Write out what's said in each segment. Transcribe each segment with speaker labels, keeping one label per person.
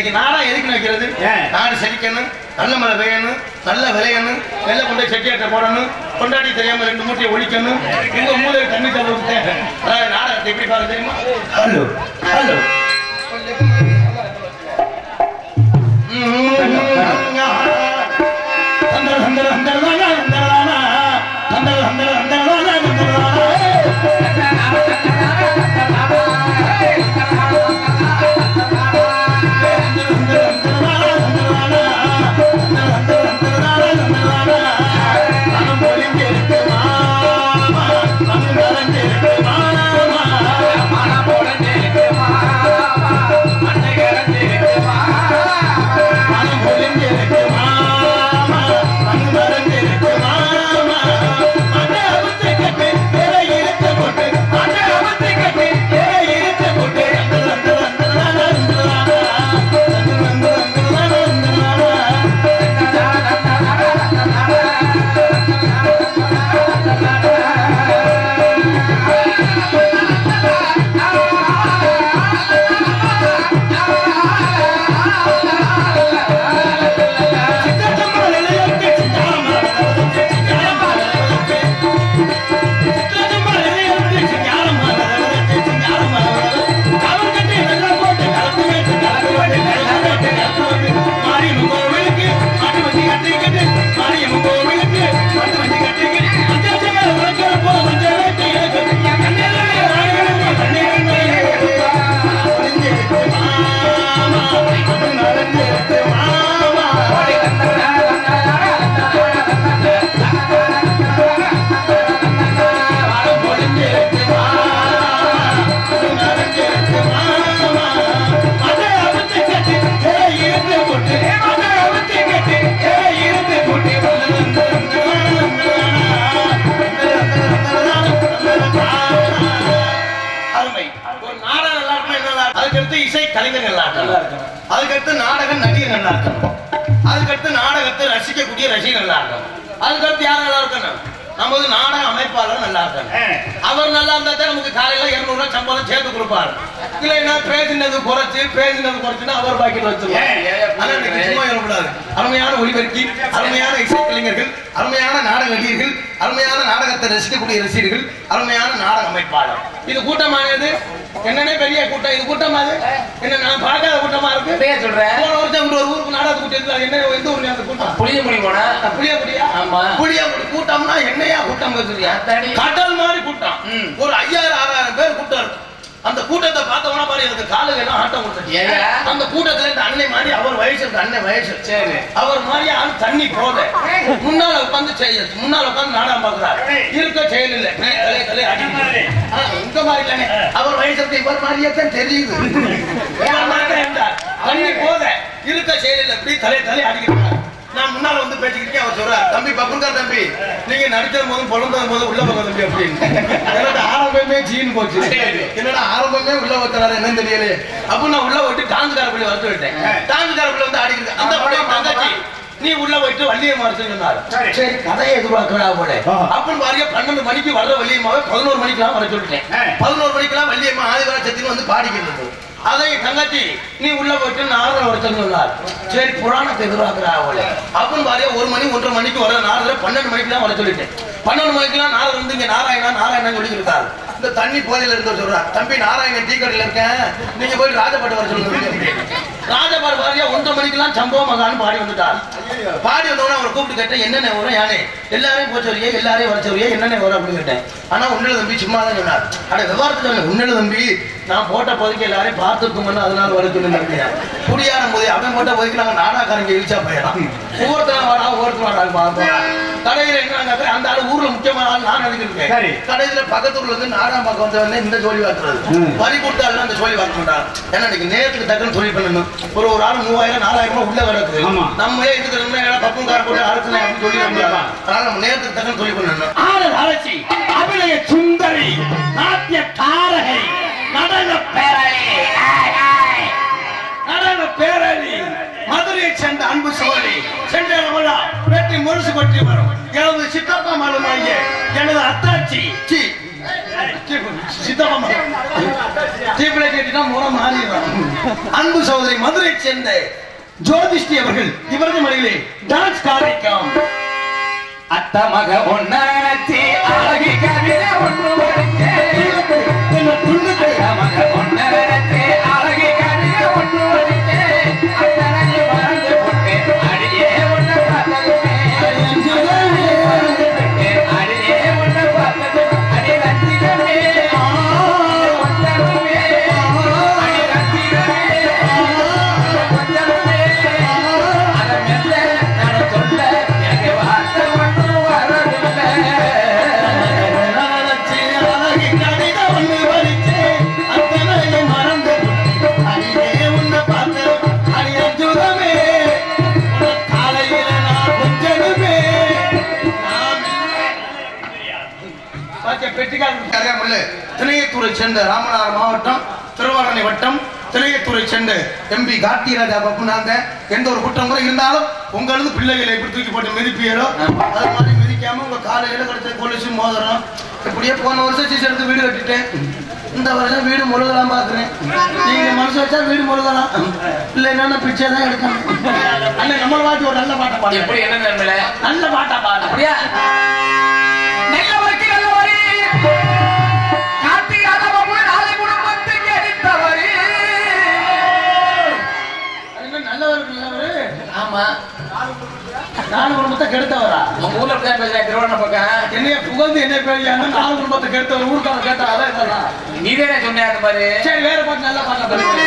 Speaker 1: இன்னைக்கு நாடா எதுக்கு வைக்கிறது
Speaker 2: ஏன்?
Speaker 1: நாடு செழிக்கணும் நல்ல மழை பெய்யணும் நல்ல விளையணும் வெள்ளை கொண்டு போய் செட்டியாட்ட போடணும் கொண்டாடி தெரியாம ரெண்டு மூட்டையை ஒழிக்கணும் உங்க மூலையை தண்ணி தவிர நாடகத்தை எப்படி பாருங்க தெரியுமா ஹலோ ஹலோ தந்தர தந்தர தந்தர தானா தந்தர தானா தந்தர தந்தர தந்தர தானா தந்தர தானா அருமை ஒரு நாடகம் நல்லா இருக்கணும் என்ன நல்லா இருக்கணும்? அதுக்கடுத்து இசை கலைஞர் நல்லா இருக்கணும் அதுக்கடுத்து நாடக நடிகர் நல்லா இருக்கணும் அதுக்கடுத்து நாடகத்தை ரசிக்கக்கூடிய ரசிகர் நல்லா இருக்கணும் அதுக்கடுத்து யார் நல்லா இருக்கணும் நமது நாடக அமைப்பாளர் நல்லா இருக்கணும் அவர் நல்லா இருந்தா தான் நமக்கு காலையில இருநூறு ரூபாய் சம்பளம் சேர்த்து கொடுப்பாரு இல்லைன்னா பேசினது குறைச்சு பேசினது குறைச்சுன்னா அவர் பாக்கெட் வச்சிருவார்
Speaker 2: ஏன், ஏன், ஏன்,
Speaker 1: ஆனா இன்னைக்கு சும்மா இருக்கக்கூடாது அருமையான ஒளிபெருக்கி அருமையான இசை கலைஞர்கள் அருமையான நாடக நடிகர்கள் அருமையான நாடகத்தை ரசிக்கக்கூடிய ரசிகர்கள் அருமையான நாடக அமைப்பாளர் இது கூட்டமானது என்னன்னே பெரிய கூட்டம் இது கூட்டமா இது என்ன நான் பார்க்காத கூட்டமா இருக்கு
Speaker 2: பேர் சொல்றேன்
Speaker 1: போன வருஷம் இங்க ஒரு ஊருக்கு நாடக கூட்டம் இருக்கு. அது என்ன எந்த ஊர்ல அந்த கூட்டம்
Speaker 2: புளிய முடி போனா
Speaker 1: புளியபுடியா
Speaker 2: ஆமா.
Speaker 1: புளியபுடி கூட்டம்னா என்னையா கூட்டம் கேக்குறியா
Speaker 2: அத்தாடி.
Speaker 1: கடல் மாதிரி கூட்டம்
Speaker 2: ம்.
Speaker 1: ஒரு ஐயாயிரம் ஆறாயிரம் பேர் கூட்டம் இருக்கு அந்த கூட்டத்தை பார்த்தோம்னா பாரு எனக்கு காலுக்கு எல்லாம் ஆட்டம் கொடுத்துச்சு
Speaker 2: ஏங்க?
Speaker 1: அந்த கூட்டத்துல இந்த அன்னை மாதிரி அவர் வயசு இருக்கு அன்னை வயசு
Speaker 2: சரி.
Speaker 1: அவர் மாதிரி ஆள் தண்ணி போத முன்னால உட்கார்ந்து செய்ய முன்னால உட்கார்ந்து நாடகம் பாக்குறாரு இருக்க செயல் இல்ல தலை தலை அடிக்கிறாரு. ஆ, இந்த மாதிரி இல்லைங்க அவர் வயசு இருக்கு இவர் மாதிரியே தான் தெரியுது இவர் மாதிரி தான் இருந்தார். தண்ணி போத இருக்க செயல் இல்ல இப்படி தலை தலை அடிக்கிறார் நான் முன்னால வந்து பேசிக்கிட்டே அவர் சொல்றார் தம்பி பப்புன்கார் தம்பி நீங்க நடிச்ச போதும் பொழுதும் போது உள்ள பக்கம் தம்பி அப்படின்னு என்னோட ஆரம்பமே ஜீன் போச்சு என்னோட ஆரம்பமே உள்ள வைக்கிறாரு என்னன்னு தெரியலையே அப்ப நான் உள்ள விட்டு டான்ஸ்கார பிள்ளை வர விட்டேன் டான்ஸ்கார பிள்ளை வந்து ஆடிக்கிறது அந்த பிள்ளை தங்கச்சி நீ உள்ள போயிட்டு வள்ளியை மறைச்சு சொன்னாரு
Speaker 2: சரி.
Speaker 1: சரி கதையை எதிர்பார்க்கிறா போல
Speaker 2: ஆ.
Speaker 1: அப்படின்னு பாருங்க பன்னெண்டு மணிக்கு வர்ற வள்ளியம்மாவை பதினோரு மணிக்கெல்லாம் வர சொல்லிட்டேன்
Speaker 2: ஆ.
Speaker 1: பதினோரு மணிக்கெல்லாம் வள்ளியம்மா ஆதிவர சத்தின்னு வந்து பாடிக்கிறது அதை தங்கச்சி நீ உள்ள போயிட்டு நாரதர் வர சொன்னார் சரி புராணத்தை எதிர்பார்க்கிறா போல அப்படின்னு பாருங்க ஒரு மணி ஒன்றரை மணிக்கு வர நாரதர் பன்னெண்டு மணிக்கெல்லாம் வர சொல்லிட்டேன் பன்னெண்டு மணிக்கெல்லாம் நாரதர் வந்து இங்க நாராயணா நாராயணா சொல்லி இருக்காரு இந்த தண்ணி போதையில இருந்த சொல்றார் தம்பி நாராயணன் டீ கடையில இருக்கேன் நீங்க போய் ராஜபாட்டு வர சொல்லுங்க ராஜபாடு பாருங்க ஒன்றரை மணிக்கெல்லாம் சம்பவ மகான் பாடி வந்துட்டார் பாடி வந்தவொடனே அவரை கூப்பிட்டு கேட்டேன் என்னென்ன வரும் யானே எல்லாரையும் போச்சு வரியே எல்லாரையும் வர சொல்றியே என்னென்ன வரும் அப்படின்னு கேட்டேன் ஆனா உன்னல தம்பி சும்மா தான் சொன்னார் அட விவரத்தை சொன்னேன் உன்னல தம்பி நான் போட்ட போதைக்கு எல்லாரையும் பார்த்துருக்கோம்னு அதனால வர சொல்லி குடியாரும் போது அவன் போட்ட போதைக்கு நாங்க நாடாக்காரங்க இழிச்சா போயிடலாம் ஒவ்வொருத்தரும் வாடா ஒவ்வொருத்தரும் வாடா கடையில என்ன அந்த ஆளு ஊர்ல முக்கியமான ஆள் நான் நடிச்சிருக்கேன்
Speaker 2: சரி.
Speaker 1: கடைசியில பக்கத்து ஊர்ல இருந்து நாடாம் பக்கம் வந்தவனே இந்த ஜோலி வாக்குறது
Speaker 2: ம்.
Speaker 1: வரி கொடுத்தாலும் அந்த ஜோலி வாக்க மாட்டாங்க ஏன்னா இன்னைக்கு நேரத்துக்கு டக்குன்னு சொல்லி பண்ணணும் ஒரு ஒரு ஆள் மூவாயிரம் நாலாயிரம் ரூபாய் உள்ள கிடக்குது
Speaker 2: ஆமா.
Speaker 1: நம்மளே இதுக்கு ரெண்டு நேரம் பப்பும் கார போட்டு அறுக்கணும் அப்படின்னு சொல்லி முடியாது அதனால நம்ம நேரத்துக்கு டக்குன்னு சொல்லி பண்ணணும்
Speaker 3: ஆடல் அரசி அபிநய சுந்தரி நாட்டிய தாரகை நடன பேரழி ஆய், ஆய். நடன பேரழி மதுரையை சேர்ந்த அன்பு சோழி சென்ற விழா வெற்றி முரசு கொட்டி வரும் எனது சித்தப்பா மருமாகிய எனது அத்தாச்சி
Speaker 1: சி சித்தப்பா தீப்பிள்ளை கேட்டினா முறை மாறிடுறான் அன்பு சகோதரி மதுரை சேர்ந்த ஜோதிஷ்டி அவர்கள் இவரது மனைவிலே டான்ஸ் காரிக்கம்
Speaker 3: அத்த மக ஒன்ன நினைச்சு அழகி கவிதை ஒன்று வரைச்சே. அத்த மக ஒன்ன நினைச்சு அழகி கவிதை ஒன்று வரைச்சே. அத்தனைக்கு மறந்து போட்டேன். அடியே உன்னை பார்த்ததுமே. மறந்து விட்டேன். அடியே உன்னை பார்த்ததுமே. அடி ரசிகமே. கொஞ்சமே. அடி ரசிகமே. கொஞ்சமே. அதை மெல்ல நான் சொல்ல எனக்கு வார்த்தை ஒன்றும் வரவில்லை
Speaker 1: நினைச்சு அழகி கவிதை ஒண்ணு வரிச்சு, அத்தனையும் மறந்து விட்டேன். அடியே உன்னை பார்த்து, அடி அஞ்சுதமே. உனக்கு காலையில நான் கொஞ்சனுமே. நான் பாத்தியா, பெட்டிக்காரன் கரையாமல்ல, திணையத்தூரை சேர்ந்த ராமநாதபுரம் மாவட்டம் திருவாரணை வட்டம் திணையத்தூரை சேர்ந்த எம்பி கார்த்திராஜா பாபு நாங்க எந்த ஒரு குற்றம் கூட இருந்தாலும் உங்களது பிள்ளைகளை எப்படி தூக்கி போட்டு மிதிப்பீரோ அது மாதிரி மிதிக்காம உங்க காலையில கிடைச்ச கொலுசு மோதிரம் இப்படியே போன வருஷம் சீஸ் எடுத்து வீடு கட்டிட்டேன் இந்த வருஷம் வீடு முழுகலாம் பாக்குறேன் நீங்க மனசு வச்சா வீடு முழுகலாம் இல்லைன்னா பிச்சை தான் எடுக்கணும் அண்ணன் நம்மள வாட்டி ஒரு நல்ல பாட்டை பாடு
Speaker 3: எப்படி என்ன நன்மையில
Speaker 1: நல்ல பாட்டா பாடு
Speaker 3: அப்படியா நல்லவருக்கு நல்லவரே கார்த்திகை ராமபாபு நாலு குடும்பத்துக்கு எடுத்தவரே
Speaker 1: அது என்ன நல்லவர் நல்லவரு
Speaker 3: ஆமா
Speaker 1: நாலு குடும்பத்தை கெடுத்தவரா
Speaker 3: உங்க ஊர்ல அப்படிதான் பேசுறேன் திருவண்ண பக்கம்
Speaker 1: என்னைய புகழ்ந்து என்ன பேரியான நாலு குடும்பத்தை கெடுத்தவர் ஊருக்காக கேட்டா அதான் இதெல்லாம்
Speaker 3: நீதானே சொன்ன அந்த மாதிரி
Speaker 1: சரி வேற பாட்டு நல்லா பாட்டா பாடு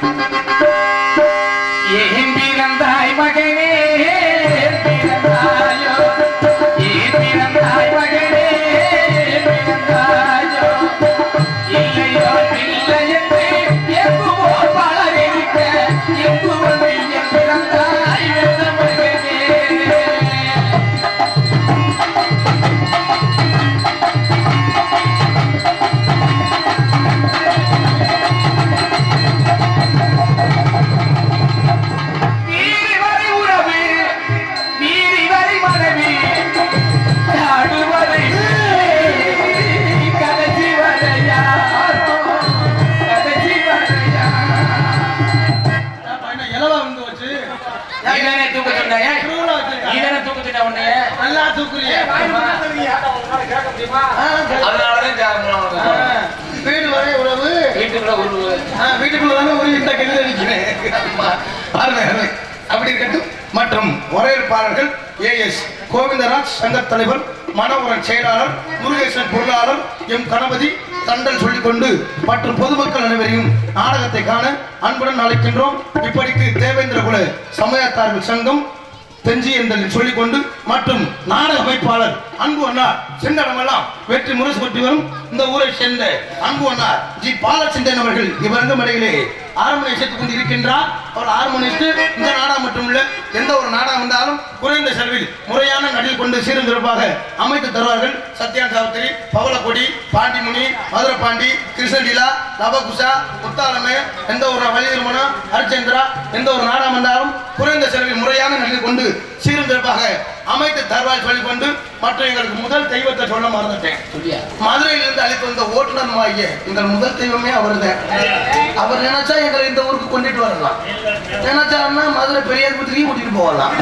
Speaker 3: ஏன் பிறந்தாய் மகனே ஏன் பிறந்தாயோ ஏன் பிறந்தாய் மகனே ஏன் பிறந்தாயோ இல்லையோ இல்லை என்று எங்குமோ பலரிருக்க எங்கு வந்து என் பிறந்தாய் வென்ற மகனே வீரி வரை உறவு வீரி வரை மனைவி நாடு வரை கடைசி வரையா கடைசி வரையா
Speaker 1: ஏப்பா, என்ன இலவா வந்து வச்சு
Speaker 3: நீதானே தூக்க சொன்னாங்க
Speaker 1: திருவிழா வச்சிருக்காங்க.
Speaker 3: நீதானே தூக்க சொன்ன உடனே
Speaker 1: நல்லா தூக்குறியே ஆ, சரி.
Speaker 3: அதனாலதான் ஜாமம்
Speaker 1: ஆ, வீடு வரை உறவு
Speaker 3: வீட்டுக்குள்ள உருவு
Speaker 1: ஆ, வீட்டுக்குள்ள தானே ஒரு இந்த கெதில நிக்கிறேன் அருமை, அருமை. அப்படி இருக்கட்டும் மற்றும் வரவேற்பாளர்கள் ஏஎஸ் கோவிந்தராஜ் சங்க தலைவர் மனோகரன் செயலாளர் முருகேசன் பொருளாளர் எம் கணபதி தண்டல் சொல்லிக்கொண்டு மற்றும் பொதுமக்கள் அனைவரையும் நாடகத்தை காண அன்புடன் அழைக்கின்றோம் இப்படிக்கு தேவேந்திர குல சமயத்தார்கள் சங்கம் தெஞ்சி என்றதில் சொல்லிக்கொண்டு மற்றும் நாடக அமைப்பாளர் அன்பு அண்ணா சென்றடமெல்லாம் வெற்றி முரசு பற்றி வரும் இந்த ஊரை சேர்ந்த அன்பு அண்ணா ஜி பாலச்சந்திரன் அவர்கள் இவரங்க இடையிலே ஆறுமணி சேர்த்துக் கொண்டு இருக்கின்றார் அவர் ஆறுமணிக்கு இந்த நாடகம் மட்டுமில்ல எந்த ஒரு நாடகம் வந்தாலும் குறைந்த செலவில் முறையான நடில் கொண்டு சீரும் சிறப்பாக அமைத்து தருவார்கள் சத்யான் சாவித்திரி பவளக்கொடி பாண்டிமுனி மதுரை பாண்டி கிருஷ்ணலீலா லவகுசா முத்தாலமே எந்த ஒரு வழி திருமணம் ஹரிச்சந்திரா எந்த ஒரு நாடகம் வந்தாலும் குறைந்த செலவில் முறையான நடில் கொண்டு சீரும் சிறப்பாக அமைத்து தருவாய் சொல்லிக் கொண்டு மற்ற எங்களுக்கு முதல் தெய்வத்தை சொல்ல மறந்துட்டேன்
Speaker 3: சொல்லியா
Speaker 1: மதுரையிலிருந்து அழைத்து வந்த ஓட்டுநர் மாய எங்கள் முதல் தெய்வமே அவர்தான் அவர் நினைச்சா எங்களை இந்த ஊருக்கு கொண்டுட்டு வரலாம் நினைச்சாருன்னா மதுரை பெரியார்புத்திரியும் கூட்டிட்டு போகலாம்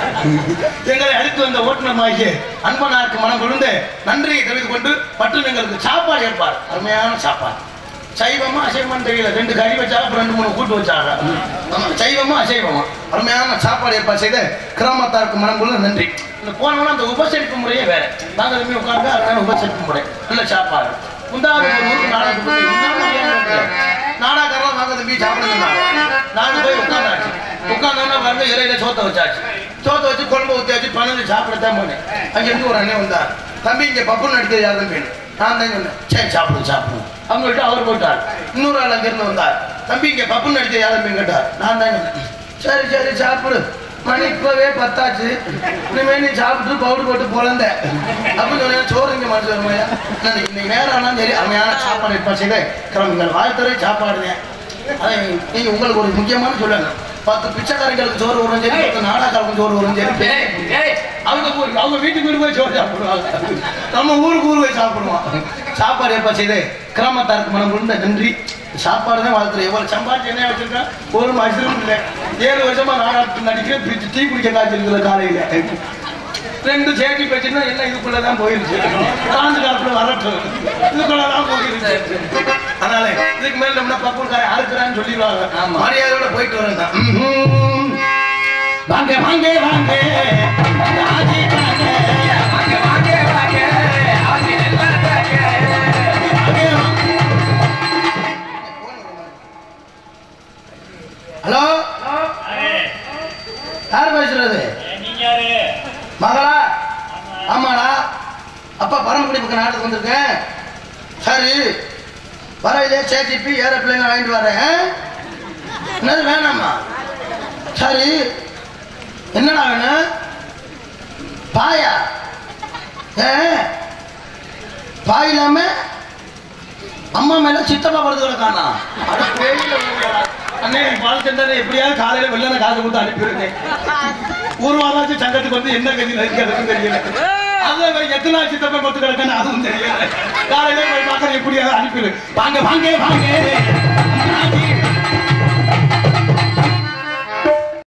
Speaker 1: எங்களை அழைத்து வந்த ஓட்டுநர் மாய அன்பனாருக்கு மனம் கொழுந்து நன்றியை தெரிவித்துக் கொண்டு மற்றும் எங்களுக்கு சாப்பாடு ஏற்பார் அருமையான சாப்பாடு சைவமா அசைவமான்னு தெரியல ரெண்டு கறி வச்சா அப்புறம் ரெண்டு மூணு கூட்டு வச்சாங்க ஆமா சைவமா அசைவமா அருமையான சாப்பாடு ஏற்பாடு செய்த கிராமத்தாருக்கு மனம் கொண்டு நன்றி இந்த போனவனா அந்த உபசரிப்பு முறையே வேற நாங்க திரும்பி உட்கார்ந்து அருமையான உபசரிப்பு முறை நல்ல சாப்பாடு முந்தாவது ஒரு ஊருக்கு நாடகத்துக்கு போய் இன்னும் மரியாதை இருக்கு. நாடகக்காரலாம் வாங்க தம்பி சாப்பிடுங்க நாங்க போய் உட்காந்தாச்சு உட்காந்தோன்னா பாருங்க இலையில சோத்த வச்சாச்சு சோத்த வச்சு குழம்பு ஊத்தியாச்சு பன்னெண்டு சாப்பிடத்தான் போனேன் அங்க இருந்து ஒரு அண்ணன் வந்தார் தம்பி இங்க பப்புன்னு நடிக்கிறது யார் தம்பி நான் தான் சொன்னேன் சரி சாப்பிடு சாப்பிடு அவங்கள்ட்ட அவர் போட்டார் இன்னொரு ஆள் அங்க இருந்து வந்தார் தம்பி இங்க பப்புன்னு நடிக்கிறது யார் தம்பி கேட்டார் நான் தான் சொன்னேன் சரி சரி சாப்பிடு மணி இப்பவே பத்தாச்சு இனிமே நீ சாப்பிட்டு பவுடர் போட்டு பொழந்த அப்படின்னு சொன்னேன் சோறு இங்க மனசு வருமையா இன்னைக்கு நேரம் ஆனாலும் சரி அருமையான சாப்பாடு ஏற்பாடு செய்த கிளம்புங்கள் வாழ்த்துறை சாப்பாடுங்க அதை நீங்க உங்களுக்கு ஒரு முக்கியமான சொல்லணும் பத்து பிச்சைக்காரங்களுக்கு சோறு வரும் சரி பத்து நாடாக்காரங்களுக்கு சோறு வரும் சரி
Speaker 3: ஏய், ஏய்,
Speaker 1: அவங்க போய் அவங்க வீட்டுக்கு வீடு போய் சோறு சாப்பிடுவாங்க நம்ம ஊருக்கு ஊர் போய் சாப்பிடுவோம் சாப்பாடு எப்ப செய்து கிராமத்தாருக்கு மனம் கொண்ட நன்றி சாப்பாடு தான் வாழ்த்துறேன் எவ்வளவு சம்பாதிச்சு என்ன வச்சிருக்கேன் ஒரு மனுஷனும் இல்லை ஏழு வருஷமா நாடாட்டு நடிக்கிறேன் பிச்சு டீ குடிக்க காய்ச்சிருக்கல காலையில ரெண்டு சேட்டி வச்சுன்னா எல்லாம் இதுக்குள்ளதான் போயிருச்சு காந்து காலத்துல வரட்டும் இதுக்குள்ளதான் போயிருச்சு அதனால இதுக்கு மேல நம்ம பப்புக்காரன் அறுக்கிறான்னு சொல்லிடுவாங்க
Speaker 3: ஆமா.
Speaker 1: மரியாதையோட போயிட்டு வரேன் வாங்க வாங்க வாங்க ராஜி வாங்க
Speaker 3: வாங்க, வாங்க, வாங்க. ஆதி எல்லாம் வாங்க.
Speaker 1: ஹலோ யார் பேசுறது மகளா ஆமாடா அப்பா பரமக்குடி பக்கம் நாட்டுக்கு வந்திருக்கேன் சரி வரையிலே சேட்டிப்பி ஏரோப்ளேன் வாங்கிட்டு வரேன் என்னது வேணாமா சரி என்னடா வேணும் பாயா ஏ பாய் இல்லாம அம்மா மேல சித்தப்பா படுத்து கிடக்கானா அட பேயில ஊருடா. அண்ணே பால் சென்டர் எப்படியாவது காலையில வெள்ளன காசு கொடுத்து அனுப்பிடுறேன் ஒரு வாராச்சும் சங்கத்துக்கு வந்து என்ன கதி இருக்கிறதுன்னு தெரியல அது எத்தனை நாள் சித்தப்பா படுத்து கிடக்கான்னு அதுவும் தெரியல காலையில போய் பார்க்கற எப்படியாவது அனுப்பிடு வாங்க வாங்க வாங்க